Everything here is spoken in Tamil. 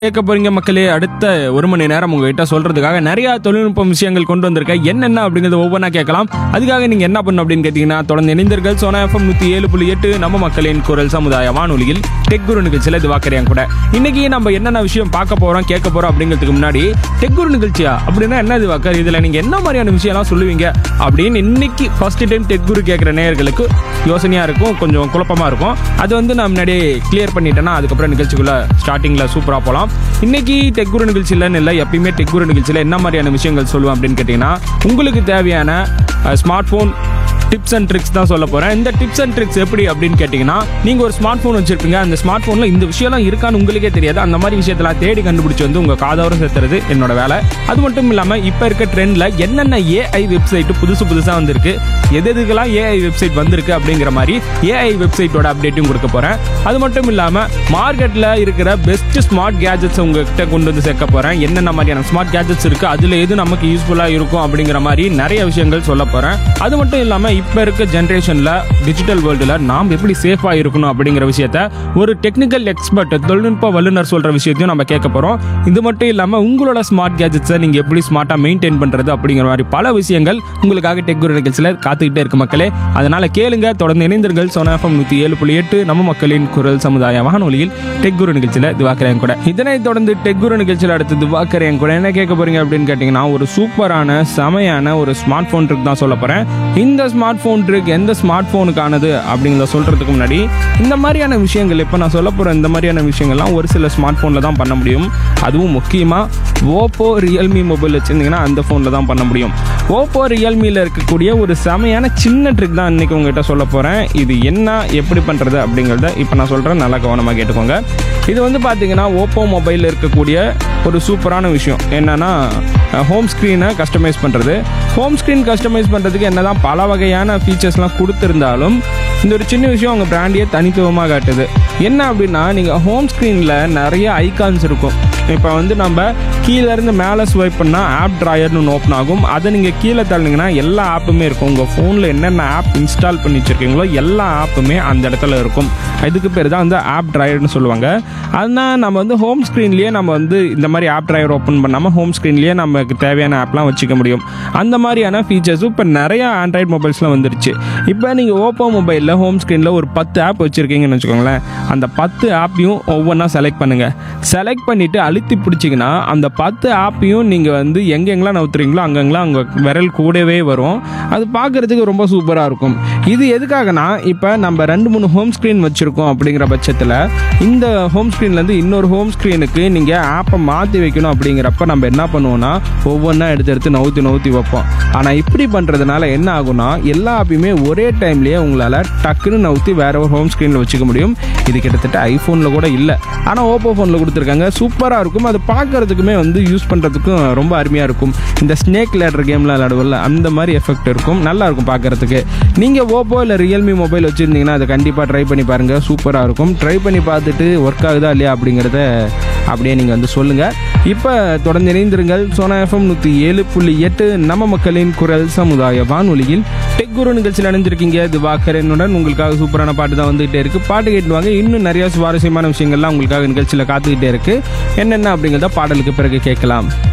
கேட்க போறீங்க மக்களே அடுத்த ஒரு மணி நேரம் உங்ககிட்ட சொல்றதுக்காக நிறைய தொழில்நுட்ப விஷயங்கள் கொண்டு வந்திருக்கேன் என்னென்ன அப்படிங்கறத ஒவ்வொன்றா கேட்கலாம் அதுக்காக நீங்க என்ன பண்ணணும் அப்படின்னு கேட்டீங்கன்னா தொடர்ந்து இணைந்தீர்கள் சோனா எஃப்எம் நூத்தி ஏழு புள்ளி எட்டு நம்ம மக்களின் குரல் சமுதாய வானொலியில் டெக் குரு நிகழ்ச்சியில் இது வாக்கறியாங்க கூட இன்னைக்கு நம்ம என்னென்ன விஷயம் பார்க்க போறோம் கேட்க போறோம் அப்படிங்கிறதுக்கு முன்னாடி டெக் குரு நிகழ்ச்சியா அப்படின்னா என்ன இது வாக்கர் இதுல நீங்க என்ன மாதிரியான விஷயம்லாம் சொல்லுவீங்க அப்படின்னு இன்னைக்கு ஃபர்ஸ்ட் டைம் டெக் குரு கேட்குற நேயர்களுக்கு யோசனையா இருக்கும் கொஞ்சம் குழப்பமா இருக்கும் அது வந்து நான் முன்னாடியே கிளியர் பண்ணிட்டேன்னா அதுக்கப்புறம் நிகழ்ச்சிக்குள்ள ஸ்டார்டிங்ல சூப்பரா போகலாம் இன்னைக்கு டெக் குரு நிகழ்ச்சியிலன்னு இல்லை எப்பயுமே டெக் குரு நிகழ்ச்சியில் என்ன மாதிரியான விஷயங்கள் சொல்லுவேன் அப்படின்னு கேட்டிங்கன்னா உங்களுக்கு தேவையான smartphone tips and tricks தான் சொல்ல போகிறேன் இந்த டிப்ஸ் அண்ட் ட்ரிக்ஸ் எப்படி அப்படின்னு கேட்டிங்கன்னா நீங்கள் ஒரு ஸ்மார்ட் ஃபோன் வச்சிருப்பீங்க அந்த ஸ்மார்ட் ஃபோனில் இந்த விஷயம்லாம் இருக்கான்னு உங்களுக்கே தெரியாது அந்த மாதிரி விஷயத்தெல்லாம் தேடி கண்டுபிடிச்சி வந்து உங்கள் காதோரம் சேர்த்துறது என்னோட வேலை அது மட்டும் இல்லாமல் இப்போ இருக்க ட்ரெண்டில் என்னென்ன ஏஐ வெப்சைட் புதுசு புதுசாக வந்திருக்கு எது எதுக்கெல்லாம் ஏஐ வெப்சைட் வந்திருக்கு அப்படிங்கிற மாதிரி ஏஐ வெப்சைட்டோட அப்டேட்டும் கொடுக்க போகிறேன் அது மட்டும் இல்லாமல் மார்க்கெட்டில் இருக்கிற பெஸ்ட் ஸ்மார்ட் கேஜெட்ஸ் உங்ககிட்ட கொண்டு வந்து சேர்க்க போகிறேன் என்னென்ன மாதிரியான ஸ்மார்ட் கேஜெட்ஸ் இருக்குது அதில் எது நமக்கு யூஸ்ஃபுல்லாக இருக்கும் அப்படிங்கிற மாதிரி நிறைய விஷயங்கள் சொல்ல போகிறேன் அது மட்டும் இல்லாமல் இப்போ இருக்க ஜென்ரேஷனில் டிஜிட்டல் வேர்ல்டில் நாம் எப்படி சேஃபாக இருக்கணும் அப்படிங்கிற விஷயத்த ஒரு டெக்னிக்கல் எக்ஸ்பர்ட் தொழில்நுட்ப வல்லுநர் சொல்கிற விஷயத்தையும் நம்ம கேட்க போகிறோம் இது மட்டும் இல்லாமல் உங்களோட ஸ்மார்ட் கேஜெட்ஸை நீங்கள் எப்படி ஸ்மார்ட்டாக மெயின்டைன் பண்ணுறது அப்படிங்கிற மாதிரி பல விஷயங்கள் உங்களுக்காக டெக் குரு நிகழ்ச்சியில் காத்துக்கிட்டே இருக்கு மக்களே அதனால் கேளுங்க தொடர்ந்து இணைந்தீர்கள் சோனா எஃப்எம் நூற்றி ஏழு புள்ளி எட்டு நம்ம மக்களின் குரல் சமுதாய வானொலியில் டெக் குரு நிகழ்ச்சியில் திவாக்கரையன் கூட இதனைத் தொடர்ந்து டெக் குரு நிகழ்ச்சியில் அடுத்து திவாக்கரையன் கூட என்ன கேட்க போறீங்க அப்படின்னு கேட்டிங்கன்னா ஒரு சூப்பரான செமையான ஒரு ஸ்மார்ட் ஃபோன் ட்ரிக் தான் சொல்ல போகிறேன் இந்த ஸ்மார்ட் ஃபோன் ட்ரிக் எந்த ஸ்மார்ட் ஃபோனுக்கானது அப்படிங்கிறத சொல்கிறதுக்கு முன்னாடி இந்த மாதிரியான விஷயங்கள் இப்போ நான் சொல்ல போகிற இந்த மாதிரியான விஷயங்கள்லாம் ஒரு சில ஸ்மார்ட் ஃபோனில் தான் பண்ண முடியும் அதுவும் முக்கியமாக ஓப்போ ரியல்மி மொபைல் வச்சுருந்தீங்கன்னா அந்த ஃபோனில் தான் பண்ண முடியும் ஓப்போ ரியல்மியில் இருக்கக்கூடிய ஒரு செமையான சின்ன ட்ரிக் தான் இன்றைக்கி உங்ககிட்ட சொல்ல போகிறேன் இது என்ன எப்படி பண்ணுறது அப்படிங்கிறத இப்போ நான் சொல்கிறேன் நல்லா கவனமாக கேட்டுக்கோங்க இது வந்து பார்த்தீங்கன்னா ஓப்போ மொபைலில் இருக்கக்கூடிய ஒரு சூப்பரான விஷயம் என்னன்னா ஹோம் ஸ்க்ரீனை கஸ்டமைஸ் பண்ணுறது ஹோம் ஸ்க்ரீன் கஸ்டமைஸ் பண்ணுறதுக்கு என்னதான் பல வகையான ஃபீச்சர்ஸ்லாம் கொடுத்துருந்தாலும் இந்த ஒரு சின்ன விஷயம் அவங்க பிராண்டியே தனித்துவமாக காட்டுது என்ன அப்படின்னா நீங்கள் ஹோம் ஸ்க்ரீனில் நிறைய ஐகான்ஸ் இருக்கும் இப்போ வந்து நம்ம கீழே இருந்து மேலே ஸ்வைப் பண்ணால் ஆப் ட்ராயர்னு ஒன்று ஓப்பன் ஆகும் அதை நீங்கள் கீழே தள்ளிங்கன்னா எல்லா ஆப்புமே இருக்கும் உங்கள் ஃபோனில் என்னென்ன ஆப் இன்ஸ்டால் பண்ணி வச்சுருக்கீங்களோ எல்லா ஆப்புமே அந்த இடத்துல இருக்கும் இதுக்கு பேர் தான் வந்து ஆப் ட்ராயர்னு சொல்லுவாங்க அதனால் நம்ம வந்து ஹோம் ஸ்க்ரீன்லேயே நம்ம வந்து இந்த மாதிரி ஆப் ட்ராயர் ஓப்பன் பண்ணாமல் ஹோம் ஸ்க்ரீன்லேயே நமக்கு தேவையான ஆப்லாம் வச்சுக்க முடியும் அந்த மாதிரியான ஃபீச்சர்ஸும் இப்போ நிறைய ஆண்ட்ராய்ட் மொபைல்ஸில் வந்துருச்சு இப்போ நீங்கள் ஓப்போ மொபைலில் ஹோம் ஸ்க்ரீனில் ஒரு பத்து ஆப் வச்சுருக்கீங்கன்னு வச்சுக்கோங்களேன் அந்த பத்து ஆப்பையும் ஒவ்வொன்றா செலக்ட் பண்ணுங்கள் செலக்ட் பண்ணிவிட்டு அழுத்தி பிடிச்சிங்கன்னா அந்த பத்து ஆப்பையும் நீங்கள் வந்து எங்கெங்கெல்லாம் நவுத்துறீங்களோ அங்கங்கெல்லாம் உங்கள் விரல் கூடவே வரும் அது பார்க்குறதுக்கு ரொம்ப சூப்பராக இருக்கும் இது எதுக்காகனா இப்போ நம்ம ரெண்டு மூணு ஹோம் ஸ்க்ரீன் வச்சுருக்கோம் அப்படிங்கிற பட்சத்தில் இந்த ஹோம் ஸ்க்ரீன்லேருந்து இன்னொரு ஹோம் ஸ்க்ரீனுக்கு நீங்கள் ஆப்பை மாற்றி வைக்கணும் அப்படிங்கிறப்ப நம்ம என்ன பண்ணுவோம்னா ஒவ்வொன்றா எடுத்து எடுத்து நவுத்தி நவுத்தி வைப்போம் ஆனால் இப்படி பண்ணுறதுனால என்ன ஆகும்னா எல்லா ஆப்பையுமே ஒரே டைம்லேயே உங்களால் டக்குன்னு நவுத்தி வேற ஒரு ஹோம் ஸ்க்ரீனில் வச்சுக்க முடியும் இது கிட்டத்தட்ட ஐஃபோனில் கூட இல்லை ஆனால் ஓப்போ ஃபோனில் கொடுத்துருக்காங்க சூப்பராக இருக்கும் அது பார்க்கறதுக்குமே வந்து யூஸ் பண்ணுறதுக்கும் ரொம்ப அருமையாக இருக்கும் இந்த ஸ்னேக் லேடர் கேம்லாம் விளையாடுவோம்ல அந்த மாதிரி எஃபெக்ட் இருக்கும் நல்லா இருக்கும் பார்க்கறதுக்கு நீங்கள் ஓப்போ இல்லை ரியல்மி மொபைல் வச்சுருந்தீங்கன்னா அதை கண்டிப்பாக ட்ரை பண்ணி பாருங்கள் சூப்பராக இருக்கும் ட்ரை பண்ணி பார்த்துட்டு ஒர்க் ஆகுதா இல்லையா அப்படிங்கிறத அப்படியே நீங்கள் வந்து சொல்லுங்கள் இப்போ தொடர்ந்து இணைந்திருங்கள் சோனா எஃப்எம் நூற்றி ஏழு புள்ளி எட்டு நம்ம மக்களின் குரல் சமுதாய வானொலியில் டெக் குரு நிகழ்ச்சியில் அணிஞ்சிருக்கீங்க திவாகரனுடன் உங்களுக்காக சூப்பரான பாட்டு தான் வந்துகிட்டே இருக்கு பாட்டு கேட்டுவாங்க இன்னும் நிறைய சுவாரஸ்யமான விஷயங்கள்லாம் உங்களுக்காக நிகழ்ச்சியில் காத்துக்கிட்டே இருக்கு என்னென்ன அப்படிங்கிறத பாடலுக்கு பிறகு கேட்கலாம்